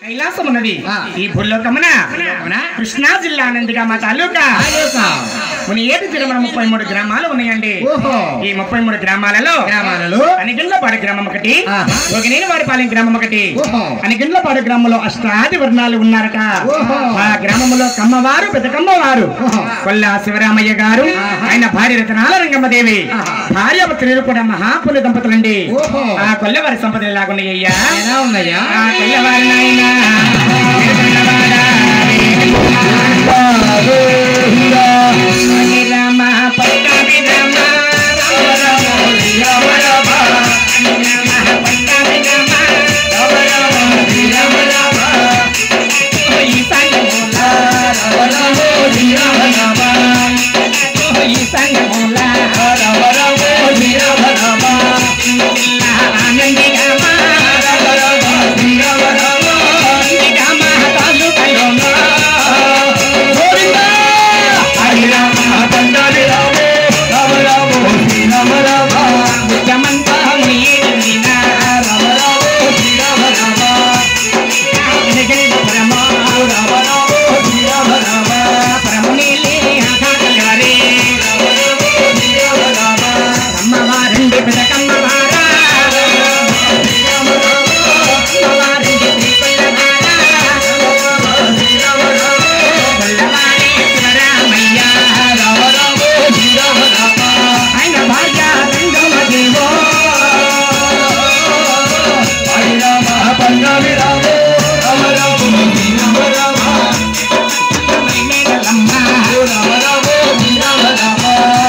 కైలాసం ఉన్నది ఆ. ఈ భూలోకమున భూలోకమున కృష్ణా జిల్లా నందిగా మా తాలూకా తాలూకా. మన ఏడు తిరుమల ముప్పై మూడు గ్రామాలు ఉన్నాయండి ఓహో. ఈ ముప్పై మూడు గ్రామాలలో గ్రామాలలో అనిగిళ్ళపాడు గ్రామం ఒకటి ఆహా. ఒకనేని వారిపాలెం గ్రామం ఒకటి ఓహో. అనిగిళ్ళపాడు గ్రామంలో అష్టాది వర్ణాలు ఉన్నారట ఓహో. ఆ గ్రామంలో కమ్మవారు పెద్దకమ్మవారు ఓహో. కొల్లా శివరామయ్య గారు ఆహా. ఆయన భార్య రతనాల రంగమ్మదేవి ఆహా. భార్య భర్తలు కూడా మహాపుణ్య దంపతులండి ఓహో. ఆ కొల్లవారి సంపదలు ఎలాగున్నాయ్యా ఎలా ఉన్నాయా ఆ కొల్లవారి నాయనా ఏడుకొండవాడా, హరి రామ పట్టాభి రామ, రామ రామ, హరి రామ రామ, హరి రామ పట్టాభి రామ, రామ రామ, హరి రామ రామ, ఓ ఈశాన్యమూల, రామ రామ, హరి రామ రామ, ఓ ఈశాన్యమూల, రామ రామ, హరి రామ రామ, ఇలా ఆనంది రామ, రామ రామ, హరి రామ రామ, ఈ రామ తాలూకలోన, గోవిందా, హరి రామ పట్టాభి రామ, రామ రామ, హరి రామ రామ, ముఖ్యమంతా మునియేడినా, రామ రామ, హరి రామ రామ, ఆయన భార్య రంగమదేవో హరి రామ పంగామి రామ రామ రామ రామ రామ మైనేగలమ్మ రామ రామ రామ రామ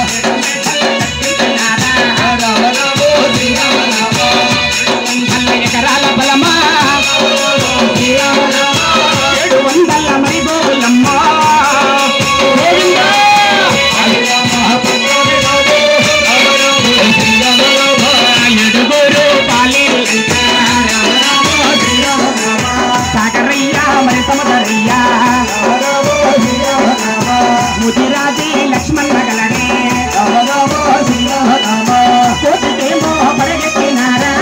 రామ రామ శ్రీరామ రామ వందల ఎకరాల బలమా శ్రీరామ రామ ఏడు వందల మైబోలమ్మ గోవిందా హరి రామ పంగామి రామ రామ రామ శ్రీరామ రామ ఏడుగురు పాలేరులంట రామ రామ శ్రీరామ రామ సాగరయ్య మరి సమదరయ్య రామ రామ శ్రీరామ రామ ముదిరాజే లక్ష్మణ్ నగలనే రామ రామ శ్రీరామ రామ కోటికేమో పడగెత్తినారా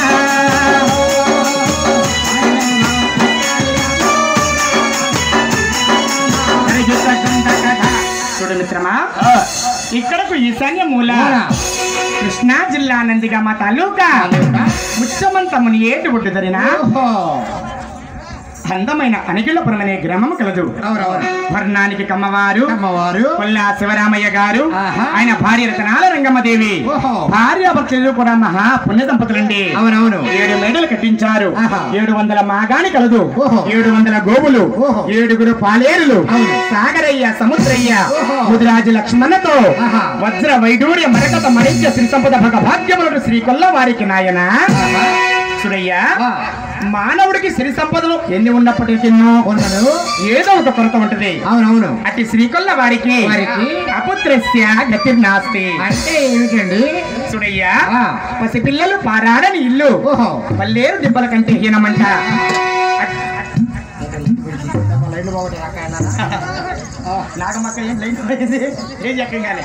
చూడు మిత్రమా ఇక్కడకు ఈశాన్య మూల మూల. కృష్ణా జిల్లా నందిగా మా తాలూకా ముచ్చమంతముని ఏటి ఒడ్డు ధరిన ఓహో. అందమైన అనిగిళ్ళపురం అనే గ్రామం కలదు అవునవును. వర్ణానికి కమ్మవారు అమ్మవారు కొల్లా శివరామయ్య గారు ఆహా. ఆయన భార్య రతనాల రంగమ్మదేవి ఓహో. భార్య భక్తులు కూడా మహా పుణ్య దంపతులండి అవునవును ఏడు మేడలు కట్టించారు ఆహా. ఏడు వందల మాగాని కలదు ఓహో. ఏడు వందల గోవులు ఓహో. ఏడుగురు పాలేరులు అవును. సాగరయ్య సముద్రయ్య ఓహో. ముదిరాజు లక్ష్మణతో ఆహా. వజ్ర వైడూర్య మరకత మణిజ్య శ్రీ సంపద భగ భాగ్యములకు శ్రీ కొల్ల వారికి నాయన ఆహా. సురయ్య ఆ. మానవుడికి సిరి సంపదలు ఎన్ని ఉన్నప్పటికీ ఉన్నను ఏదో ఒక కొరత ఉంటది అవునవును అతి శ్రీకొల్ల వారికి వారికి అపుత్రస్య గతిర్నాస్తి అంటే ఏమిటండి సుడయ్య ఆ. పసిపిల్లలు పారాడని ఇల్లు ఓహో పల్లేరు దిబ్బల కంటే హీనమంట నాగమక్క ఏం లైన్ పోయింది ఏం చెక్కగానే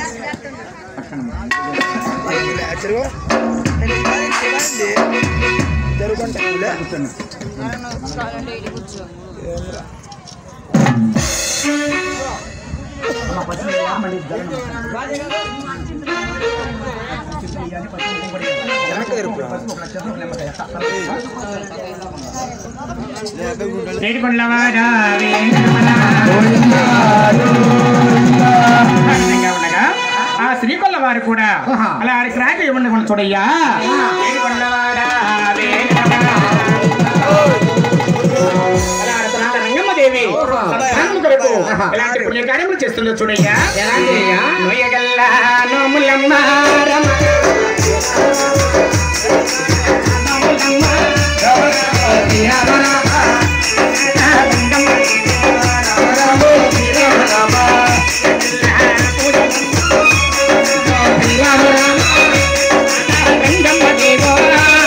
ఏడుకొండవాడా వేంకటరమణ. ఆ విధంగా ఉండగా ఆ శ్రీకొల్ల వారు కూడా ఆహా. అలా క్రాక్ ఇవ్వండి చూడయ్యా ఏడుకొండవాడా వేంకటరమణ. అలా రతనాల రంగమ్మదేవి సత్సంగం కొరకు ఆహా. ఇలాంటి పుణ్యకార్యములు చేస్తుందో చూడయ్యా ఎలాంటియ్యా? నోయగల్లా నోములమ్మ రమ. నోములమ్మ రమ రమ శ్రీరామ రామ. రంగమ్మ రామ రామ శ్రీరామ రామ. శ్రీరామ రామ. రంగమ్మ దేవో.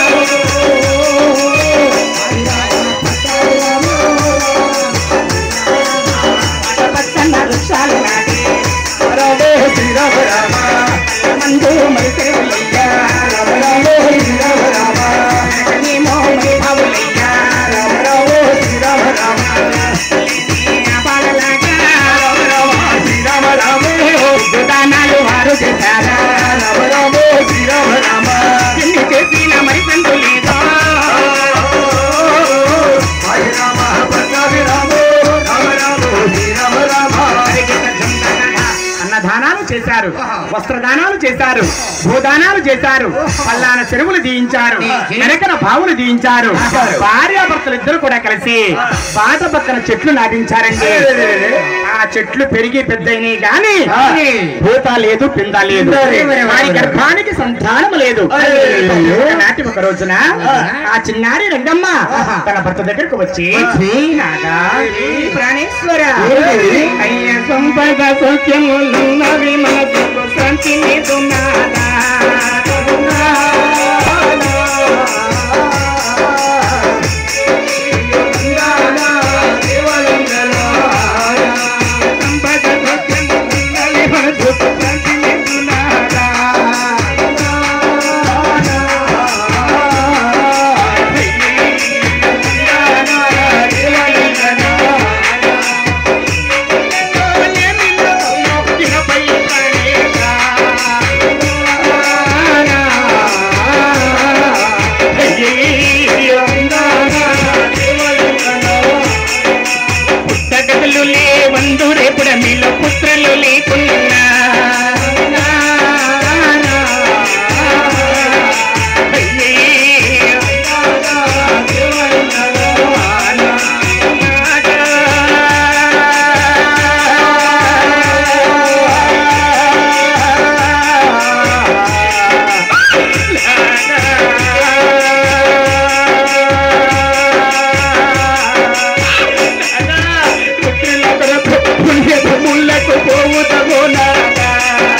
పచ్చన్న వృక్షాలు నాటి రామో శ్రీరామ రామ మందు మైత్రి రామ రామో శ్రీరామ రామ చేశారు వస్త్రదానాలు చేశారు భూదానాలు చేశారు పల్లాన చెరువులు దీయించారు వెనకన బావులు దీయించారు భార్యాభర్తలు ఇద్దరు కూడా కలిసి బాట పక్కన చెట్లు నాటించారండి ఆ చెట్లు పెరిగి పెద్దయినాయి గాని భూత లేదు పింద లేదు వారి గర్భానికి సంతానం లేదు నాటి ఒక రోజున ఆ చిన్నారి రంగమ్మ తన భర్త దగ్గరకు వచ్చి నాగా ప్రాణేశ్వర అయ్య సంపద సౌఖ్యములున్నవి మనసుకు శాంతి నీదు నాదా. సంపద సౌఖ్యములున్నవి మనసుకు శాంతి నీదు నాదా. పుట్టగతులు లేవందు రేపుడ మీలో పుత్రులు లేకున్నా ముళ్ళకు పోవుతగో నాదా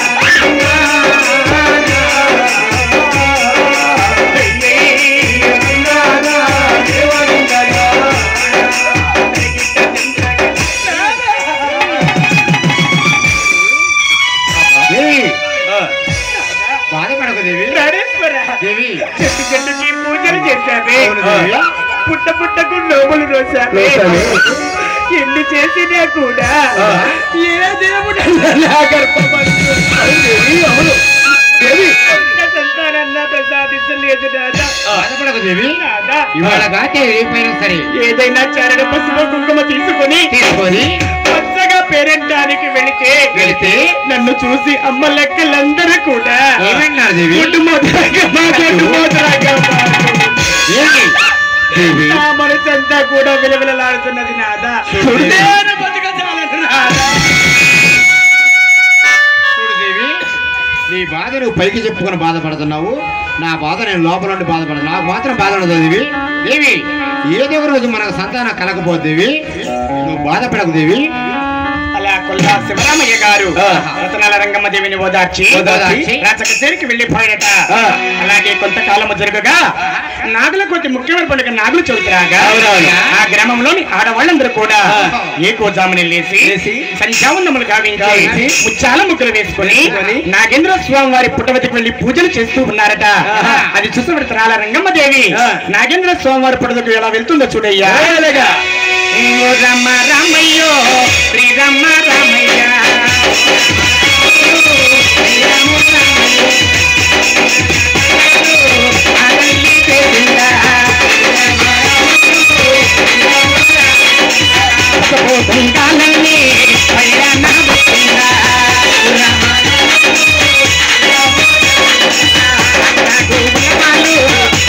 బాధపడకు దేవి దేవి చెట్టు చెట్టుకి పూజలు చేశావే అవును దేవి. పుట్ట పుట్టకు నోములు రోసావే ఎన్ని చేసినా కూడా ఏ దేవుడు నా గర్భమందు ఒక్క సంతానాన్న ప్రసాదించలేదు నాదా బాధపడకు దేవి నాదా ఇవాళ కాకే రేపైనా సరే ఏదైనా చరణ పసుపు కుంకుమ తీసుకుని తీసుకొని పచ్చగా పేరెంటానికి వెళితే వెళితే నన్ను చూసి అమ్మ లెక్కలందరూ కూడా ఏమన్నారు దేవి కుటుంబోదరగా మాట్లాడుకోదరగా ఏంటి దేవి నా మనసంతా కూడా విలవిలలాడుతున్నది నాదా చూడు. నేను బతకజాలను నాదా చూడు దేవి నీ బాధ నువ్వు పైకి చెప్పుకొని బాధపడుతున్నావు నా బాధ నేను లోపల నుండి బాధపడదు నాకు మాత్రం బాధ ఉండదు దేవి దేవి ఏదో ఒక రోజు మనకు సంతానం కలకపోతే దేవి నువ్వు బాధపడకు దేవి అలా కొల్లా శివరామయ్య గారు ఆ. రతనాల రంగమ్మ దేవిని ఓదార్చి ఓదార్చి రాచకచేరికి వెళ్ళిపోయాడట ఆ. అలాగే కొంతకాలము జరగగా నాగుల కొద్ది ముఖ్యమైన పండుగ నాగులు చవితిరాగా అవునవును. ఆ గ్రామంలోని ఆడవాళ్ళందరూ కూడా ఆ. ఏ కోజాముని లేచి లేచి, సంధ్యావందములు గావించి గావించి, ముచ్చాల ముగ్గులు వేసుకుని వేసుకొని, నాగేంద్ర స్వామి వారి పుట్టవతికి వెళ్లి పూజలు చేస్తూ ఉన్నారట ఆహా. అది చూసి రతనాల రంగమ్మ దేవి ఆ. నాగేంద్ర స్వామి వారి పుట్టవతికి ఎలా వెళ్తుందో చూడయ్యా ఏలగా. ఓ రమ రామయ్యో శ్రీరమ రామయ్య శ్రీరామ రామయ్య. అరళి చేసింద. పోతుండాలని పైన వచ్చింద. రమ రామయ్య.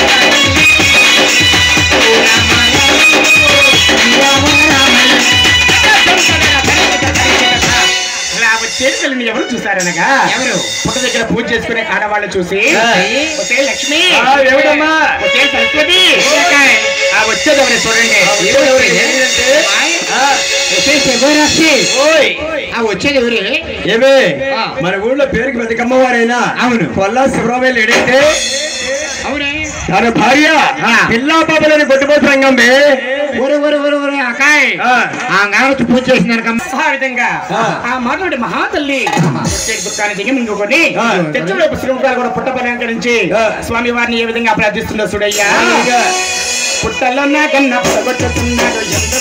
అలా వచ్చేది వీళ్ళని ఎవరు చూసారనగా ఎవరు? పుట్ట దగ్గర పూజ చేసుకునే ఆడవాళ్ళు చూసి ఆ. వచ్చే లక్ష్మి ఆ, ఎవడమ్మా? వచ్చే సరస్వతి ఆ వచ్చేది ఎవరు చూడండి ఎవరు ఇది? ఓయ్ ఆ వచ్చేది ఎవరు ఏమే ఆ. మన ఊళ్ళో పేరుకి బతికమ్మవారైనా అవును. కొల్లా శివరామయ్య ఎడైతే అవునే తన భార్య ఆ. పిల్లా పాపలని కొట్టుకోవచ్చు రంగమ్మే ఒరే ఒరే ఒరే ఒరే అకాయ్ ఆ. ఆ గావచ్చు పూజ చేసిందనకమ్మ ఆ విధంగా ఆ. ఆ మాట్లాడి మహాతల్లి వచ్చే దుఃఖాన్ని దిగమింగుకొని ఆ. తెచ్చుడు పుస్తకాలు కూడా పుట్టపలంకరించి ఆ. స్వామి వారిని ఏ విధంగా ప్రార్థిస్తుందో చూడయ్యా పుట్టలో నా కన్నా పుట్టగొట్టుతున్నాడు ఎంతో